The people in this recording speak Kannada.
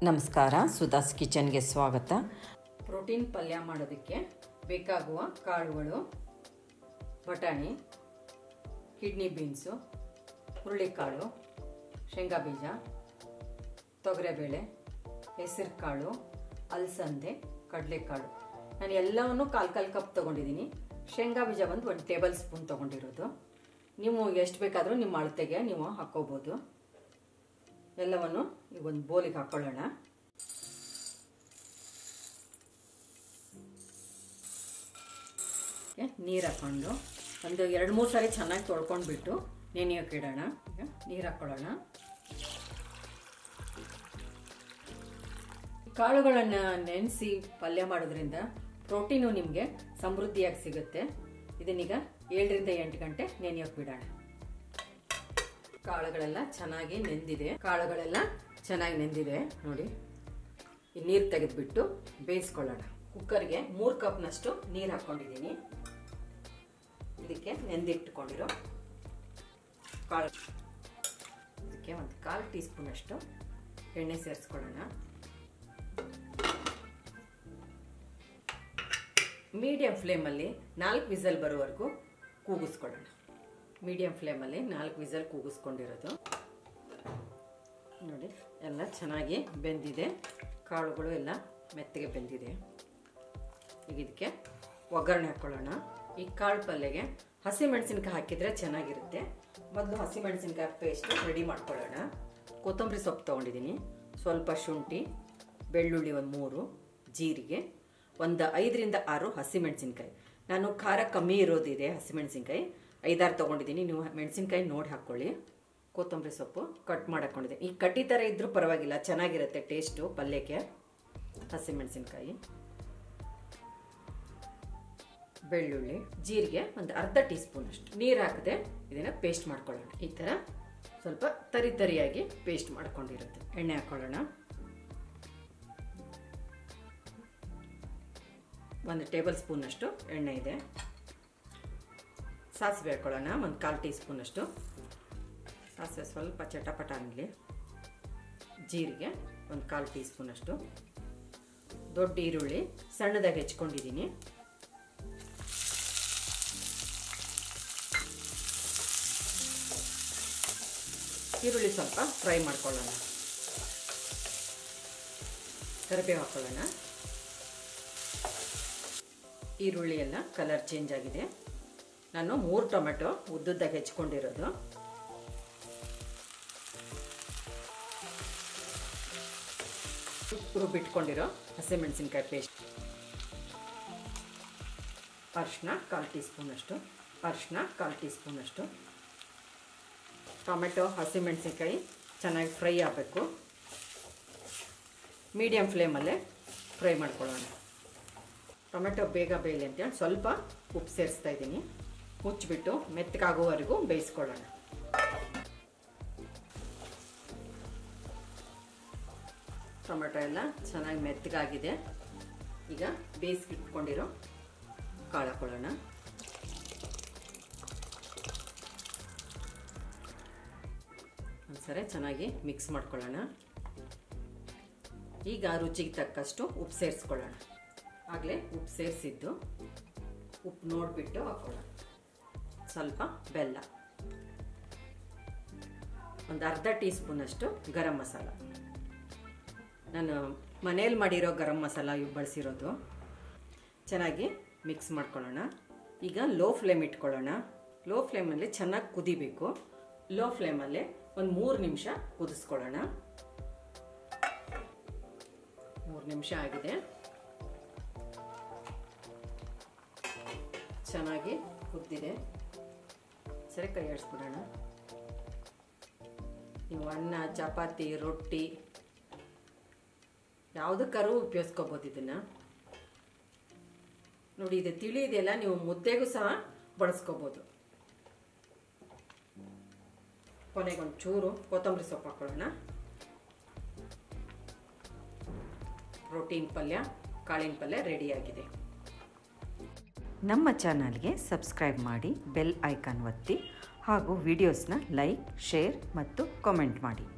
ನಮಸ್ಕಾರ ಸುಧಾಸ್ ಕಿಚನ್ಗೆ ಸ್ವಾಗತ ಪ್ರೋಟೀನ್ ಪಲ್ಯ ಮಾಡೋದಕ್ಕೆ ಬೇಕಾಗುವ ಕಾಳುಗಳು ಬಟಾಣಿ ಕಿಡ್ನಿ ಬೀನ್ಸು ಹುರುಳಿಕಾಳು ಶೇಂಗಾ ಬೀಜ ತೊಗರೆಬೇಳೆ ಹೆಸರು ಕಾಳು ಅಲಸಂದೆ ಕಡಲೆಕಾಳು ನಾನು ಎಲ್ಲವನ್ನು ಕಾಲು ಕಾಲು ಕಪ್ ತೊಗೊಂಡಿದ್ದೀನಿ ಶೇಂಗಾ ಬೀಜ ಬಂದು ಒಂದು ಟೇಬಲ್ ಸ್ಪೂನ್ ತೊಗೊಂಡಿರೋದು ನೀವು ಎಷ್ಟು ಬೇಕಾದರೂ ನಿಮ್ಮ ಅಳತೆಗೆ ನೀವು ಹಾಕ್ಕೋಬೋದು ಎಲ್ಲವನ್ನು ಈಗ ಒಂದು ಬೋಲಿಗೆ ಹಾಕ್ಕೊಳ್ಳೋಣ ನೀರು ಹಾಕ್ಕೊಂಡು ಒಂದು ಎರಡು ಮೂರು ಸಾರಿ ಚೆನ್ನಾಗಿ ತೊಳ್ಕೊಂಡ್ಬಿಟ್ಟು ನೆನೆಯೋಕೆ ಇಡೋಣ ಈಗ ನೀರು ಹಾಕ್ಕೊಳ್ಳೋಣ ಕಾಳುಗಳನ್ನು ನೆನೆಸಿ ಪಲ್ಯ ಮಾಡೋದ್ರಿಂದ ಪ್ರೋಟೀನು ನಿಮಗೆ ಸಮೃದ್ಧಿಯಾಗಿ ಸಿಗುತ್ತೆ ಇದನ್ನೀಗ ಏಳರಿಂದ ಎಂಟು ಗಂಟೆ ನೆನೆಯೋಕೆ ಬಿಡೋಣ ಕಾಳುಗಳೆಲ್ಲ ಚೆನ್ನಾಗಿ ನೆಂದಿದೆ ಕಾಳುಗಳೆಲ್ಲ ಚೆನ್ನಾಗಿ ನೆಂದಿದೆ ನೋಡಿ ಈ ನೀರು ತೆಗೆದುಬಿಟ್ಟು ಬೇಯಿಸ್ಕೊಳ್ಳೋಣ ಕುಕ್ಕರ್ಗೆ ಮೂರು ಕಪ್ನಷ್ಟು ನೀರು ಹಾಕ್ಕೊಂಡಿದ್ದೀನಿ ಇದಕ್ಕೆ ನೆಂದಿಟ್ಕೊಂಡಿರೋ ಕಾಳು ಇದಕ್ಕೆ ಒಂದು ಕಾಲು ಟೀ ಸ್ಪೂನಷ್ಟು ಎಣ್ಣೆ ಸೇರಿಸ್ಕೊಳ್ಳೋಣ ಮೀಡಿಯಂ ಫ್ಲೇಮಲ್ಲಿ ನಾಲ್ಕು ವಿಸಲ್ ಬರೋವರೆಗೂ ಕೂಗಿಸ್ಕೊಳ್ಳೋಣ ಮೀಡಿಯಂ ಫ್ಲೇಮಲ್ಲಿ ನಾಲ್ಕು ವಿಸಲ್ ಕೂಗಿಸ್ಕೊಂಡಿರೋದು ನೋಡಿ ಎಲ್ಲ ಚೆನ್ನಾಗಿ ಬೆಂದಿದೆ ಕಾಳುಗಳು ಎಲ್ಲ ಮೆತ್ತಗೆ ಬೆಂದಿದೆ ಈಗ ಇದಕ್ಕೆ ಒಗ್ಗರಣೆ ಹಾಕ್ಕೊಳ್ಳೋಣ ಈ ಕಾಳು ಪಲ್ಯಗೆ ಹಸಿಮೆಣಸಿನ್ಕಾಯಿ ಹಾಕಿದರೆ ಚೆನ್ನಾಗಿರುತ್ತೆ ಮೊದಲು ಹಸಿಮೆಣಸಿನ್ಕಾಯಿ ಪೇಸ್ಟ್ ರೆಡಿ ಮಾಡ್ಕೊಳ್ಳೋಣ ಕೊತ್ತಂಬರಿ ಸೊಪ್ಪು ತೊಗೊಂಡಿದ್ದೀನಿ ಸ್ವಲ್ಪ ಶುಂಠಿ ಬೆಳ್ಳುಳ್ಳಿ ಒಂದು ಮೂರು ಜೀರಿಗೆ ಒಂದು ಐದರಿಂದ ಆರು ಹಸಿಮೆಣಸಿನ್ಕಾಯಿ ನಾನು ಖಾರ ಕಮ್ಮಿ ಇರೋದಿದೆ ಹಸಿಮೆಣಸಿನ್ಕಾಯಿ ಐದಾರು ತೊಗೊಂಡಿದ್ದೀನಿ ನೀವು ಮೆಣಸಿನ್ಕಾಯಿ ನೋಡಿ ಹಾಕ್ಕೊಳ್ಳಿ ಕೊತ್ತಂಬರಿ ಸೊಪ್ಪು ಕಟ್ ಮಾಡಾಕೊಂಡಿದೆ ಈ ಕಡ್ಡಿ ಥರ ಇದ್ರೂ ಪರವಾಗಿಲ್ಲ ಚೆನ್ನಾಗಿರುತ್ತೆ ಟೇಸ್ಟು ಪಲ್ಯಕ್ಕೆ ಹಸಿಮೆಣಸಿನ್ಕಾಯಿ ಬೆಳ್ಳುಳ್ಳಿ ಜೀರಿಗೆ ಒಂದು ಅರ್ಧ ಟೀ ಸ್ಪೂನ್ ಅಷ್ಟು ನೀರು ಹಾಕದೆ ಇದನ್ನು ಪೇಸ್ಟ್ ಮಾಡ್ಕೊಳ್ಳೋಣ ಈ ಥರ ಸ್ವಲ್ಪ ತರಿ ತರಿಯಾಗಿ ಪೇಸ್ಟ್ ಮಾಡ್ಕೊಂಡಿರುತ್ತೆ ಎಣ್ಣೆ ಹಾಕ್ಕೊಳ್ಳೋಣ ಒಂದು ಟೇಬಲ್ ಸ್ಪೂನಷ್ಟು ಎಣ್ಣೆ ಇದೆ ಸಾಸಿವೆ ಹಾಕ್ಕೊಳ್ಳೋಣ ಒಂದು ಕಾಲು ಟೀ ಸ್ಪೂನಷ್ಟು ಸಾಸಿವೆ ಸ್ವಲ್ಪ ಚಟಪಟ ಅನ್ನಲಿ ಜೀರಿಗೆ ಒಂದು ಕಾಲು ಟೀ ಸ್ಪೂನಷ್ಟು ದೊಡ್ಡ ಈರುಳ್ಳಿ ಸಣ್ಣದಾಗಿ ಹೆಚ್ಕೊಂಡಿದ್ದೀನಿ ಈರುಳ್ಳಿ ಸ್ವಲ್ಪ ಫ್ರೈ ಮಾಡ್ಕೊಳ್ಳೋಣ ಕರಿಬೇವು ಹಾಕ್ಕೊಳ್ಳೋಣ ಈರುಳ್ಳಿ ಎಲ್ಲ ಕಲರ್ ಚೇಂಜ್ ಆಗಿದೆ ನಾನು ಮೂರು ಟೊಮೆಟೊ ಉದ್ದುದ್ದಾಗಿ ಹೆಚ್ಕೊಂಡಿರೋದು ರುಬ್ಬಿಟ್ಕೊಂಡಿರೋ ಹಸಿಮೆಣಸಿನ್ಕಾಯಿ ಪೇಸ್ಟ್ ಅರಿಶಿನ ಕಾಲು ಟೀ ಸ್ಪೂನಷ್ಟು ಅರಿಶಿನ ಕಾಲು ಟೀ ಸ್ಪೂನಷ್ಟು ಟೊಮೆಟೊ ಹಸಿಮೆಣಸಿನ್ಕಾಯಿ ಚೆನ್ನಾಗಿ ಫ್ರೈ ಆಗಬೇಕು ಮೀಡಿಯಮ್ ಫ್ಲೇಮಲ್ಲೇ ಫ್ರೈ ಮಾಡ್ಕೊಳ್ಳೋಣ ಟೊಮೆಟೊ ಬೇಗ ಬೇಯಲಿ ಅಂತೇಳಿ ಸ್ವಲ್ಪ ಉಪ್ಪು ಸೇರಿಸ್ತಾ ಇದ್ದೀನಿ ಮುಚ್ಚಿಬಿಟ್ಟು ಮೆತ್ತಗಾಗೋವರೆಗೂ ಬೇಯಿಸ್ಕೊಳ್ಳೋಣ ಟೊಮೆಟೊ ಎಲ್ಲ ಚೆನ್ನಾಗಿ ಮೆತ್ತಗಾಗಿದೆ ಈಗ ಬೇಯಿಸ್ಕಿಟ್ಕೊಂಡಿರೋ ಕಾಳು ಹಾಕೊಳ್ಳೋಣ ಒಂದ್ಸರಿ ಚೆನ್ನಾಗಿ ಮಿಕ್ಸ್ ಮಾಡ್ಕೊಳ್ಳೋಣ ಈಗ ರುಚಿಗೆ ತಕ್ಕಷ್ಟು ಉಪ್ಪು ಸೇರಿಸ್ಕೊಳ್ಳೋಣ ಆಗಲೇ ಉಪ್ಪು ಸೇರಿಸಿದ್ದು ಉಪ್ಪು ನೋಡಿಬಿಟ್ಟು ಹಾಕೊಳ್ಳೋಣ ಸ್ವಲ್ಪ ಬೆಲ್ಲ ಒಂದು ಅರ್ಧ ಟೀ ಸ್ಪೂನಷ್ಟು ಗರಂ ಮಸಾಲ ನಾನು ಮನೇಲಿ ಮಾಡಿರೋ ಗರಂ ಮಸಾಲ ಬಳಸಿರೋದು ಚೆನ್ನಾಗಿ ಮಿಕ್ಸ್ ಮಾಡ್ಕೊಳ್ಳೋಣ ಈಗ ಲೋ ಫ್ಲೇಮ್ ಇಟ್ಕೊಳ್ಳೋಣ ಲೋ ಫ್ಲೇಮಲ್ಲಿ ಚೆನ್ನಾಗಿ ಕುದಿಬೇಕು ಲೋ ಫ್ಲೇಮಲ್ಲಿ ಒಂದು ಮೂರು ನಿಮಿಷ ಕುದಿಸ್ಕೊಳ್ಳೋಣ ಮೂರು ನಿಮಿಷ ಆಗಿದೆ ಚೆನ್ನಾಗಿ ಕುದ್ದಿದೆ ಸರಿ ಕೈ ಆಡಿಸ್ಬಿಡೋಣ ನೀವು ಅನ್ನ ಚಪಾತಿ ರೊಟ್ಟಿ ಯಾವುದಕ್ಕಾದ್ರೂ ಉಪಯೋಗಿಸ್ಕೋಬೋದು ಇದನ್ನು ನೋಡಿ ಇದು ತಿಳಿ ಇದೆಯಲ್ಲ ನೀವು ಮುದ್ದೆಗೂ ಸಹ ಬಳಸ್ಕೋಬೋದು ಕೊನೆಗೊಂದು ಚೂರು ಕೊತ್ತಂಬರಿ ಸೊಪ್ಪು ಹಾಕೊಳ್ಳೋಣ ಪ್ರೋಟೀನ್ ಪಲ್ಯ ಕಾಳಿನ ಪಲ್ಯ ರೆಡಿಯಾಗಿದೆ ನಮ್ಮ ಚಾನಲ್ಗೆ ಸಬ್ಸ್ಕ್ರೈಬ್ ಮಾಡಿ ಬೆಲ್ ಐಕಾನ್ ಒತ್ತಿ ಹಾಗೂ ವಿಡಿಯೋಸ್ನ ಲೈಕ್ ಶೇರ್ ಮತ್ತು ಕಾಮೆಂಟ್ ಮಾಡಿ